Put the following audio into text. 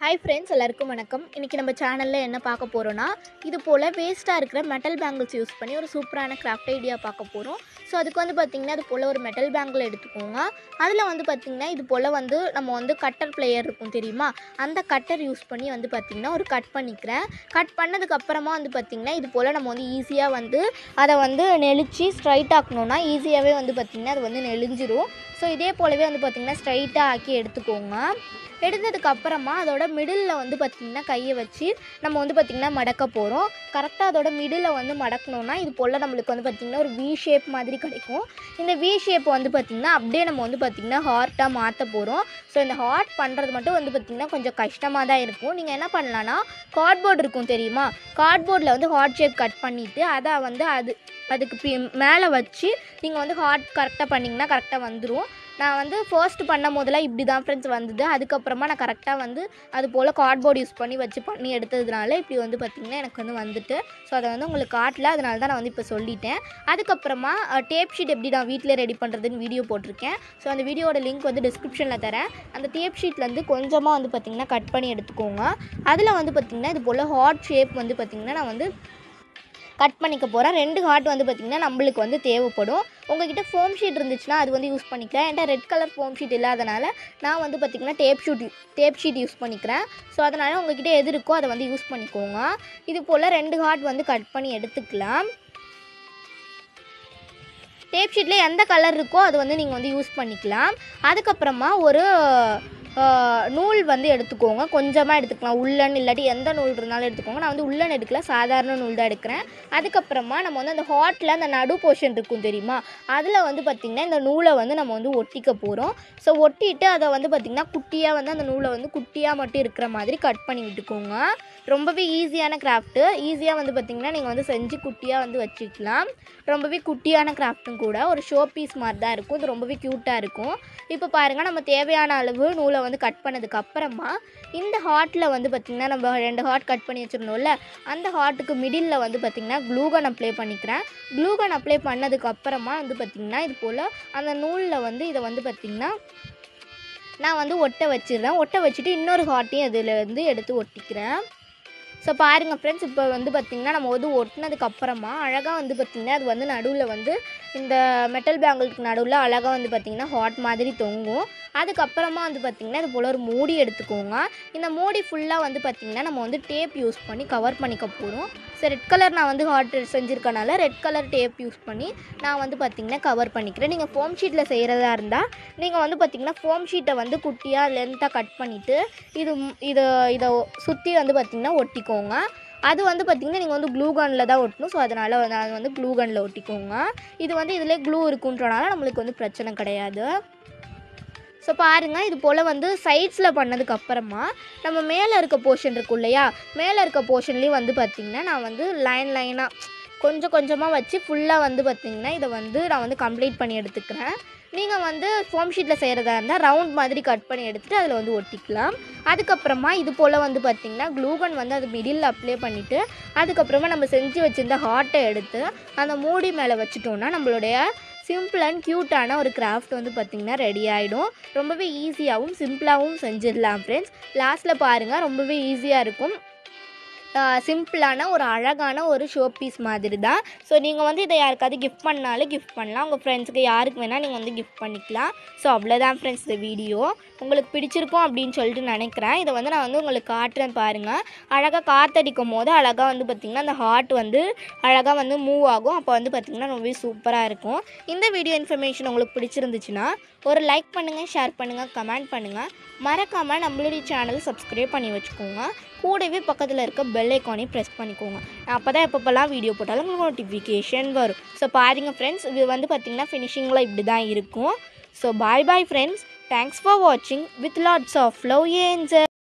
hi friends எல்லாருக்கும் வணக்கம் இன்றைக்கி நம்ம சேனலில் என்ன பார்க்க போகிறோன்னா இது போல் வேஸ்ட்டாக இருக்கிற மெட்டல் பேங்கிள்ஸ் யூஸ் பண்ணி ஒரு சூப்பரான கிராஃப்ட் ஐடியா பார்க்க போகிறோம் ஸோ அதுக்கு வந்து பார்த்திங்கன்னா இது போல் ஒரு மெட்டல் பேங்கிள் எடுத்துக்கோங்க அதில் வந்து பார்த்திங்கன்னா இது போல் வந்து நம்ம வந்து கட்டர் பிளேயர் இருக்கும் தெரியுமா அந்த கட்டர் யூஸ் பண்ணி வந்து பார்த்திங்கன்னா ஒரு கட் பண்ணிக்கிறேன் கட் பண்ணதுக்கு அப்புறமா வந்து பார்த்திங்கன்னா இது போல் நம்ம வந்து ஈஸியாக வந்து அதை வந்து நெளிச்சு ஸ்ட்ரைட் ஆக்கணும்னா ஈஸியாகவே வந்து பார்த்திங்கன்னா அது வந்து நெளிஞ்சிரும் ஸோ இதே போலவே வந்து பார்த்திங்கன்னா ஸ்ட்ரைட்டாக ஆக்கி எடுத்துக்கோங்க எடுத்ததுக்கு அப்புறமா அதோட மிடில் வந்து பார்த்திங்கன்னா கையை வச்சு நம்ம வந்து பார்த்திங்கன்னா மடக்க போகிறோம் கரெக்டாக அதோட மிடில் வந்து மடக்கணும்னா இது போல் நம்மளுக்கு வந்து பார்த்திங்கன்னா ஒரு வி ஷேப் மாதிரி கிடைக்கும் இந்த வி ஷேப் வந்து பார்த்திங்கன்னா அப்படியே நம்ம வந்து பார்த்திங்கன்னா ஹார்ட்டாக மாற்ற போகிறோம் ஸோ இந்த ஹார்ட் பண்ணுறது மட்டும் வந்து பார்த்திங்கன்னா கொஞ்சம் கஷ்டமாக தான் இருக்கும் நீங்கள் என்ன பண்ணலான்னா கார்ட்போர்டு இருக்கும் தெரியுமா கார்ட்போர்டில் வந்து ஹார்ட் ஷேப் கட் பண்ணிவிட்டு அதை வந்து அது அதுக்கு பி மேலே வச்சு நீங்கள் வந்து ஹார்ட் கரெக்டாக பண்ணிங்கன்னா கரெக்டாக வந்துடும் நான் வந்து ஃபர்ஸ்ட் பண்ணும் போதெல்லாம் இப்படி தான் ஃப்ரெண்ட்ஸ் வந்தது அதுக்கப்புறமா நான் கரெக்டாக வந்து அது போல் கார்ட்போர்டு யூஸ் பண்ணி வச்சு பண்ணி எடுத்ததுனால இப்படி வந்து பார்த்திங்கன்னா எனக்கு வந்து வந்துட்டு ஸோ அதை வந்து உங்களுக்கு காட்டல அதனால தான் நான் வந்து இப்போ சொல்லிட்டேன் அதுக்கப்புறமா டேப் ஷீட் எப்படி நான் வீட்டில் ரெடி பண்ணுறதுன்னு வீடியோ போட்டிருக்கேன் ஸோ அந்த வீடியோட லிங்க் வந்து டிஸ்கிரிப்ஷனில் தரேன் அந்த டேப் ஷீட்லேருந்து கொஞ்சமாக வந்து பார்த்திங்கன்னா கட் பண்ணி எடுத்துக்கோங்க அதில் வந்து பார்த்திங்கன்னா இது போல் ஹார்ட் ஷேப் வந்து பார்த்திங்கன்னா நான் வந்து கட் பண்ணிக்க போகிறேன் ரெண்டு ஹார்ட் வந்து பார்த்திங்கன்னா நம்மளுக்கு வந்து தேவைப்படும் உங்ககிட்ட ஃபோம் ஷீட் இருந்துச்சுன்னா அது வந்து யூஸ் பண்ணிக்கலாம் என்கிட்ட ரெட் கலர் ஃபோம் ஷீட் இல்லாதனால நான் வந்து பார்த்திங்கன்னா tape sheet tape sheet use பண்ணிக்கிறேன் ஸோ அதனால் உங்ககிட்ட எது இருக்கோ அதை வந்து யூஸ் பண்ணிக்கோங்க இது போல் ரெண்டு ஹார்ட் வந்து கட் பண்ணி எடுத்துக்கலாம் டேப் ஷீட்டில் எந்த கலர் இருக்கோ அது வந்து நீங்கள் வந்து யூஸ் பண்ணிக்கலாம் அதுக்கப்புறமா ஒரு ஆஹ், நூல் வந்து எடுத்துக்கோங்க கொஞ்சமாக எடுத்துக்கலாம் உள்ளன் இல்லாட்டி எந்த நூல் இருந்தாலும் எடுத்துக்கோங்க நான் வந்து உள்ளன் எடுக்கல சாதாரண நூல் தான் எடுக்கிறேன் அதுக்கப்புறமா நம்ம வந்து அந்த ஹாட்டில் அந்த நடு போர்ஷன் இருக்கும் தெரியுமா அதில் வந்து பார்த்திங்கன்னா இந்த நூலை வந்து நம்ம வந்து ஒட்டிக்க போகிறோம் ஸோ ஒட்டிட்டு அதை வந்து பார்த்திங்கன்னா குட்டியாக வந்து அந்த நூலை வந்து குட்டியாக மட்டும் இருக்கிற மாதிரி கட் பண்ணி விட்டுக்கோங்க ரொம்பவே ஈஸியான கிராஃப்ட்டு ஈஸியாக வந்து பார்த்திங்கன்னா நீங்கள் வந்து செஞ்சு குட்டியாக வந்து வச்சுக்கலாம் ரொம்பவே குட்டியான கிராஃப்ட்டும் கூட ஒரு ஷோ பீஸ் மாதிரி தான் இருக்கும் இது ரொம்பவே க்யூட்டாக இருக்கும் இப்போ பாருங்கள் நம்ம தேவையான அளவு நூலை வந்து கட் பண்ணதுக்கு அப்புறமா இந்த ஹார்ட்டில் வந்து பார்த்திங்கன்னா நம்ம ரெண்டு ஹார்ட் கட் பண்ணி வச்சுருந்தோம்ல அந்த ஹார்ட்டுக்கு மிடில் வந்து பார்த்திங்கன்னா க்ளூகன் அப்ளை பண்ணிக்கிறேன் க்ளூகன் அப்ளை பண்ணதுக்கு அப்புறமா வந்து பார்த்திங்கன்னா இது போல் அந்த நூலில் வந்து இதை வந்து பார்த்திங்கன்னா நான் வந்து ஒட்ட வச்சிடுறேன் ஒட்ட வச்சுட்டு இன்னொரு ஹார்ட்டையும் அதில் வந்து எடுத்து ஒட்டிக்கிறேன் ஸோ பாருங்கள் ஃப்ரெண்ட்ஸ் இப்போ வந்து பார்த்திங்கன்னா நம்ம வந்து ஒட்டினதுக்கு அப்புறமா அழகாக வந்து பார்த்திங்கன்னா அது வந்து நடுவில் வந்து இந்த மெட்டல் பேங்கிளுக்கு நடுவில் அழகாக வந்து பார்த்திங்கன்னா ஹாட் மாதிரி தொங்கும் அதுக்கப்புறமா வந்து பார்த்திங்கன்னா இது போல் ஒரு மூடி எடுத்துக்கோங்க இந்த மூடி ஃபுல்லாக வந்து பார்த்திங்கன்னா நம்ம வந்து டேப் யூஸ் பண்ணி கவர் பண்ணிக்க போகிறோம் ஸோ ரெட் கலர் நான் வந்து ஹாட் செஞ்சுருக்கனால ரெட் கலர் டேப் யூஸ் பண்ணி நான் வந்து பார்த்திங்கன்னா கவர் பண்ணிக்கிறேன் நீங்கள் ஃபோம் ஷீட்டில் செய்கிறதா இருந்தால் நீங்கள் வந்து பார்த்திங்கன்னா ஃபோம் ஷீட்டை வந்து குட்டியாக லென்த்தாக கட் பண்ணிவிட்டு இது ம்- இதை இதை சுற்றி வந்து பார்த்திங்கன்னா ஒட்டிக்கோங்க அது வந்து பார்த்திங்கன்னா நீங்கள் வந்து க்ளூ கனில் தான் ஒட்டணும் ஸோ அதனால் வந்து அது வந்து க்ளூ கனில் ஒட்டிக்கோங்க இது வந்து இதிலே க்ளூ இருக்குன்றனால நம்மளுக்கு வந்து பிரச்சனை கிடையாது ஸோ பாருங்கள் இது போல் வந்து சைட்ஸில் பண்ணதுக்கு அப்புறமா நம்ம மேலே இருக்க போர்ஷன் இருக்கும் இல்லையா மேலே இருக்க போர்ஷன்லேயும் வந்து பார்த்திங்கன்னா நான் வந்து லைன் லைனாக கொஞ்சம் கொஞ்சமாக வச்சு ஃபுல்லாக வந்து பார்த்திங்கன்னா இதை வந்து நான் வந்து கம்ப்ளீட் பண்ணி எடுத்துக்கிறேன் நீங்கள் வந்து ஃபோம் ஷீட்டில் செய்கிறதா இருந்தால் ரவுண்ட் மாதிரி கட் பண்ணி எடுத்துகிட்டு அதில் வந்து ஒட்டிக்கலாம் அதுக்கப்புறமா இது போல் வந்து பார்த்திங்கன்னா க்ளூகன் வந்து அது மிடில் அப்ளை பண்ணிவிட்டு அதுக்கப்புறமா நம்ம செஞ்சு வச்சுருந்த ஹார்ட்டை எடுத்து அந்த மூடி மேலே வச்சுட்டோம்னா நம்மளுடைய சிம்பிள் அண்ட் க்யூட்டான ஒரு கிராஃப்ட் வந்து பார்த்திங்கன்னா ரெடி ஆகிடும் ரொம்பவே ஈஸியாகவும் சிம்பிளாகவும் செஞ்சிடலாம் ஃப்ரெண்ட்ஸ் லாஸ்ட்டில் பாருங்கள் ரொம்பவே ஈஸியாக இருக்கும் சிம்பிளான ஒரு அழகான ஒரு ஷோ பீஸ் மாதிரி தான் ஸோ நீங்கள் வந்து இதை யாருக்காவது கிஃப்ட் பண்ணாலும் கிஃப்ட் பண்ணலாம் உங்கள் ஃப்ரெண்ட்ஸுக்கு யாருக்கு வேணால் நீங்கள் வந்து கிஃப்ட் பண்ணிக்கலாம் ஸோ அவ்வளோதான் ஃப்ரெண்ட்ஸ் இந்த வீடியோ உங்களுக்கு பிடிச்சிருக்கும் அப்படின்னு சொல்லிட்டு நினைக்கிறேன் இதை வந்து நான் வந்து உங்களுக்கு காட்டுறேன் பாருங்கள் அழகாக காற்றடிக்கும் போது அழகாக வந்து பார்த்திங்கன்னா அந்த ஹார்ட் வந்து அழகாக வந்து மூவ் ஆகும் அப்போ வந்து பார்த்திங்கன்னா ரொம்பவே சூப்பராக இருக்கும் இந்த வீடியோ இன்ஃபர்மேஷன் உங்களுக்கு பிடிச்சிருந்துச்சுன்னா ஒரு லைக் பண்ணுங்கள் ஷேர் பண்ணுங்கள் கமெண்ட் பண்ணுங்கள் மறக்காமல் நம்மளுடைய சேனல் சப்ஸ்கிரைப் பண்ணி வச்சுக்கோங்க கூடவே பக்கத்தில் இருக்க பெல் ஐக்கானையும் ப்ரெஸ் பண்ணிக்கோங்க அப்போ தான் எப்பப்போல்லாம் வீடியோ போட்டாலும் உங்களுக்கு நோட்டிஃபிகேஷன் வரும் ஸோ பாருங்க ஃப்ரெண்ட்ஸ் இது வந்து பார்த்திங்கன்னா ஃபினிஷிங்கில் இப்படி தான் இருக்கும் so bye bye friends thanks for வாட்சிங் with lots of love angel